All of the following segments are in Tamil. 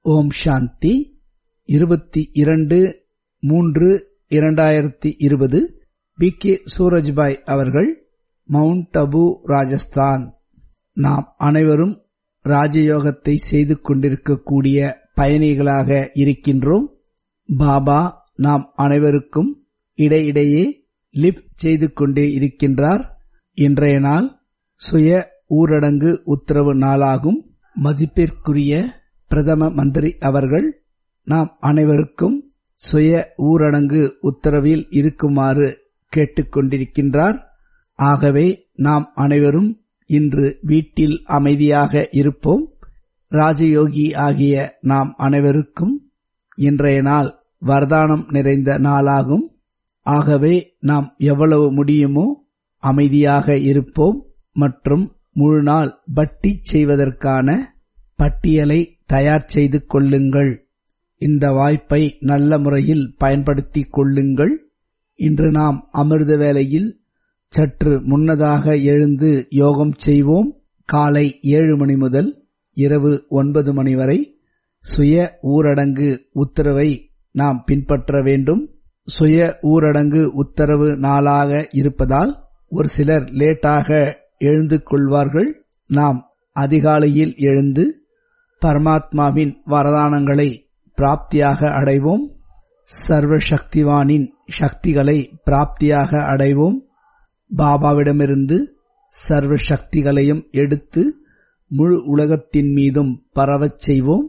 ஓம் சாந்தி இருபத்தி இரண்டு மூன்று இரண்டாயிரத்தி இருபது பி கே சூரஜ்பாய் அவர்கள் மவுண்ட் அபு ராஜஸ்தான் நாம் அனைவரும் ராஜயோகத்தை செய்து கொண்டிருக்கக்கூடிய பயணிகளாக இருக்கின்றோம் பாபா நாம் அனைவருக்கும் இடையிடையே லிப்ட் செய்து கொண்டே இருக்கின்றார் இன்றைய நாள் சுய ஊரடங்கு உத்தரவு நாளாகும் மதிப்பிற்குரிய பிரதம மந்திரி அவர்கள் நாம் அனைவருக்கும் சுய ஊரடங்கு உத்தரவில் இருக்குமாறு கேட்டுக்கொண்டிருக்கின்றார் ஆகவே நாம் அனைவரும் இன்று வீட்டில் அமைதியாக இருப்போம் ராஜயோகி ஆகிய நாம் அனைவருக்கும் இன்றைய நாள் வரதானம் நிறைந்த நாளாகும் ஆகவே நாம் எவ்வளவு முடியுமோ அமைதியாக இருப்போம் மற்றும் முழு நாள் பட்டி செய்வதற்கான பட்டியலை தயார் செய்து கொள்ளுங்கள் இந்த வாய்ப்பை நல்ல முறையில் பயன்படுத்திக் கொள்ளுங்கள் இன்று நாம் அமிர்த வேளையில் சற்று முன்னதாக எழுந்து யோகம் செய்வோம் காலை ஏழு மணி முதல் இரவு ஒன்பது மணி வரை சுய ஊரடங்கு உத்தரவை நாம் பின்பற்ற வேண்டும் சுய ஊரடங்கு உத்தரவு நாளாக இருப்பதால் ஒரு சிலர் லேட்டாக எழுந்து கொள்வார்கள் நாம் அதிகாலையில் எழுந்து பரமாத்மாவின் வரதானங்களை பிராப்தியாக அடைவோம் சர்வ சக்திவானின் சக்திகளை பிராப்தியாக அடைவோம் பாபாவிடமிருந்து சர்வ சக்திகளையும் எடுத்து முழு உலகத்தின் மீதும் பரவச் செய்வோம்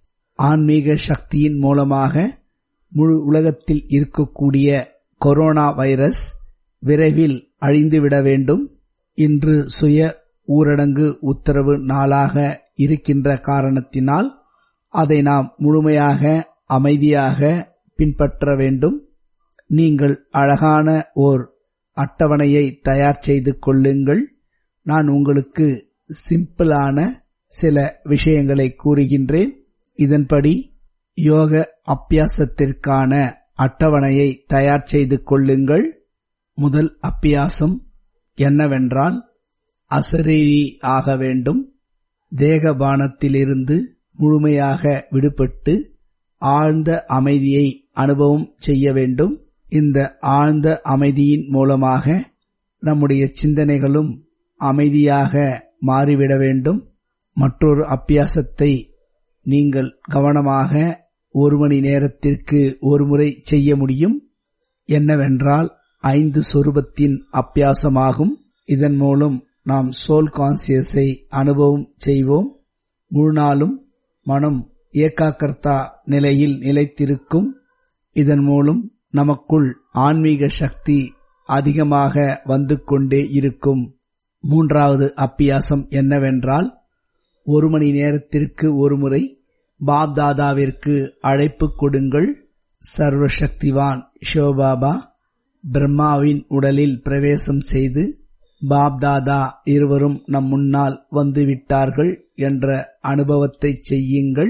ஆன்மீக சக்தியின் மூலமாக முழு உலகத்தில் இருக்கக்கூடிய கொரோனா வைரஸ் விரைவில் அழிந்துவிட வேண்டும் இன்று சுய ஊரடங்கு உத்தரவு நாளாக இருக்கின்ற காரணத்தினால் அதை நாம் முழுமையாக அமைதியாக பின்பற்ற வேண்டும் நீங்கள் அழகான ஓர் அட்டவணையை தயார் செய்து கொள்ளுங்கள் நான் உங்களுக்கு சிம்பிளான சில விஷயங்களை கூறுகின்றேன் இதன்படி யோக அப்பியாசத்திற்கான அட்டவணையை தயார் செய்து கொள்ளுங்கள் முதல் அப்பியாசம் என்னவென்றால் அசரீரி ஆக வேண்டும் தேகபானத்திலிருந்து முழுமையாக விடுபட்டு ஆழ்ந்த அமைதியை அனுபவம் செய்ய வேண்டும் இந்த ஆழ்ந்த அமைதியின் மூலமாக நம்முடைய சிந்தனைகளும் அமைதியாக மாறிவிட வேண்டும் மற்றொரு அப்பியாசத்தை நீங்கள் கவனமாக ஒரு மணி நேரத்திற்கு ஒரு முறை செய்ய முடியும் என்னவென்றால் ஐந்து சொரூபத்தின் அப்பியாசமாகும் இதன் மூலம் நாம் சோல் கான்சியஸை அனுபவம் செய்வோம் முழு நாளும் மனம் ஏகாக்கர்த்தா நிலையில் நிலைத்திருக்கும் இதன் மூலம் நமக்குள் ஆன்மீக சக்தி அதிகமாக வந்து கொண்டே இருக்கும் மூன்றாவது அப்பியாசம் என்னவென்றால் ஒரு மணி நேரத்திற்கு ஒரு முறை பாப்தாதாவிற்கு அழைப்பு கொடுங்கள் சர்வசக்திவான் ஷோபாபா பிரம்மாவின் உடலில் பிரவேசம் செய்து பாப்தாதா இருவரும் நம் முன்னால் வந்துவிட்டார்கள் என்ற அனுபவத்தை செய்யுங்கள்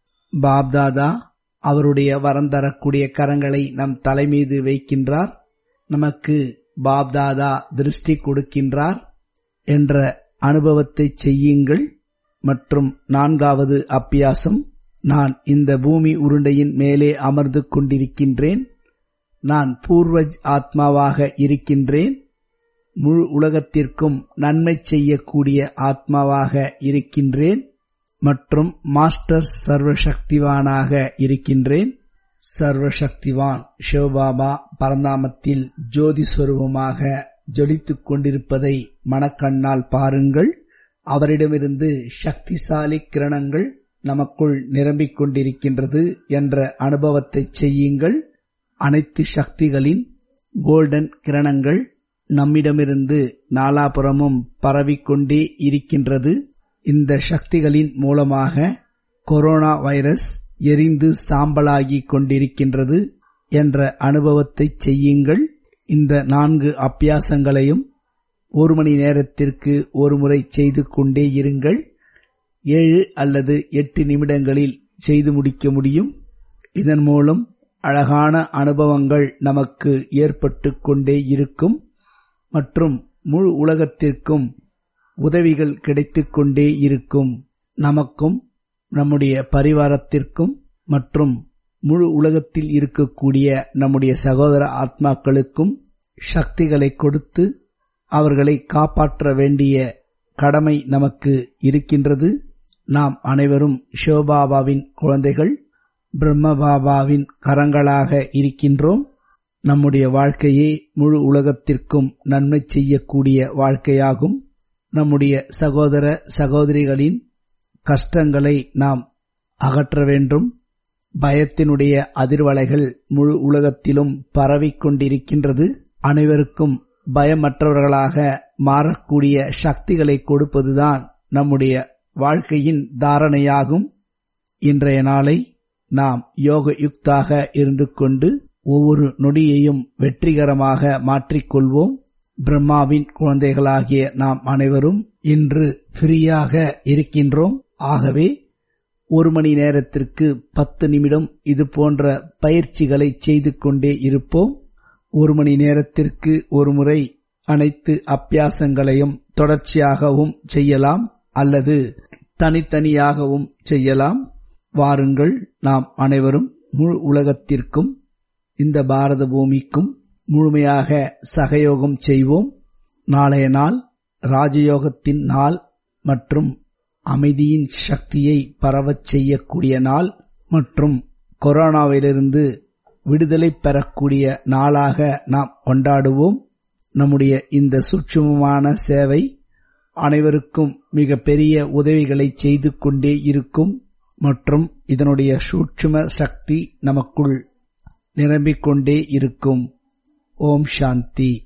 பாப்தாதா அவருடைய வரம் தரக்கூடிய கரங்களை நம் தலைமீது வைக்கின்றார் நமக்கு பாப்தாதா திருஷ்டி கொடுக்கின்றார் என்ற அனுபவத்தை செய்யுங்கள் மற்றும் நான்காவது அப்பியாசம் நான் இந்த பூமி உருண்டையின் மேலே அமர்ந்து கொண்டிருக்கின்றேன் நான் பூர்வஜ் ஆத்மாவாக இருக்கின்றேன் முழு உலகத்திற்கும் நன்மை செய்யக்கூடிய ஆத்மாவாக இருக்கின்றேன் மற்றும் மாஸ்டர் சர்வசக்திவானாக இருக்கின்றேன் சர்வசக்திவான் சிவபாபா பரந்தாமத்தில் ஜோதி ஸ்வரூபமாக ஜொலித்துக் கொண்டிருப்பதை மனக்கண்ணால் பாருங்கள் அவரிடமிருந்து சக்திசாலி கிரணங்கள் நமக்குள் நிரம்பிக் கொண்டிருக்கின்றது என்ற அனுபவத்தை செய்யுங்கள் அனைத்து சக்திகளின் கோல்டன் கிரணங்கள் நம்மிடமிருந்து நாலாபுறமும் பரவிக்கொண்டே இருக்கின்றது இந்த சக்திகளின் மூலமாக கொரோனா வைரஸ் எரிந்து சாம்பலாகி கொண்டிருக்கின்றது என்ற அனுபவத்தை செய்யுங்கள் இந்த நான்கு அப்பியாசங்களையும் ஒரு மணி நேரத்திற்கு ஒரு முறை செய்து கொண்டே இருங்கள் ஏழு அல்லது எட்டு நிமிடங்களில் செய்து முடிக்க முடியும் இதன் மூலம் அழகான அனுபவங்கள் நமக்கு ஏற்பட்டு கொண்டே இருக்கும் மற்றும் முழு உலகத்திற்கும் உதவிகள் கிடைத்துக் கொண்டே இருக்கும் நமக்கும் நம்முடைய பரிவாரத்திற்கும் மற்றும் முழு உலகத்தில் இருக்கக்கூடிய நம்முடைய சகோதர ஆத்மாக்களுக்கும் சக்திகளை கொடுத்து அவர்களை காப்பாற்ற வேண்டிய கடமை நமக்கு இருக்கின்றது நாம் அனைவரும் ஷோபாபாவின் குழந்தைகள் பிரம்மபாபாவின் கரங்களாக இருக்கின்றோம் நம்முடைய வாழ்க்கையே முழு உலகத்திற்கும் நன்மை செய்யக்கூடிய வாழ்க்கையாகும் நம்முடைய சகோதர சகோதரிகளின் கஷ்டங்களை நாம் அகற்ற வேண்டும் பயத்தினுடைய அதிர்வலைகள் முழு உலகத்திலும் பரவிக் கொண்டிருக்கின்றது அனைவருக்கும் பயமற்றவர்களாக மாறக்கூடிய சக்திகளை கொடுப்பதுதான் நம்முடைய வாழ்க்கையின் தாரணையாகும் இன்றைய நாளை நாம் யோக யுக்தாக இருந்து கொண்டு ஒவ்வொரு நொடியையும் வெற்றிகரமாக மாற்றிக்கொள்வோம் பிரம்மாவின் குழந்தைகளாகிய நாம் அனைவரும் இன்று ஃப்ரீயாக இருக்கின்றோம் ஆகவே ஒரு மணி நேரத்திற்கு பத்து நிமிடம் இது போன்ற பயிற்சிகளை செய்து கொண்டே இருப்போம் ஒரு மணி நேரத்திற்கு ஒரு முறை அனைத்து அப்பியாசங்களையும் தொடர்ச்சியாகவும் செய்யலாம் அல்லது தனித்தனியாகவும் செய்யலாம் வாருங்கள் நாம் அனைவரும் முழு உலகத்திற்கும் இந்த பாரத பூமிக்கும் முழுமையாக சகயோகம் செய்வோம் நாளைய நாள் ராஜயோகத்தின் நாள் மற்றும் அமைதியின் சக்தியை பரவச் செய்யக்கூடிய நாள் மற்றும் கொரோனாவிலிருந்து விடுதலை பெறக்கூடிய நாளாக நாம் கொண்டாடுவோம் நம்முடைய இந்த சூட்சுமமான சேவை அனைவருக்கும் மிக பெரிய உதவிகளை செய்து கொண்டே இருக்கும் மற்றும் இதனுடைய சூட்சும சக்தி நமக்குள் நிரம்பிக் கொண்டே இருக்கும் ஓம் சாந்தி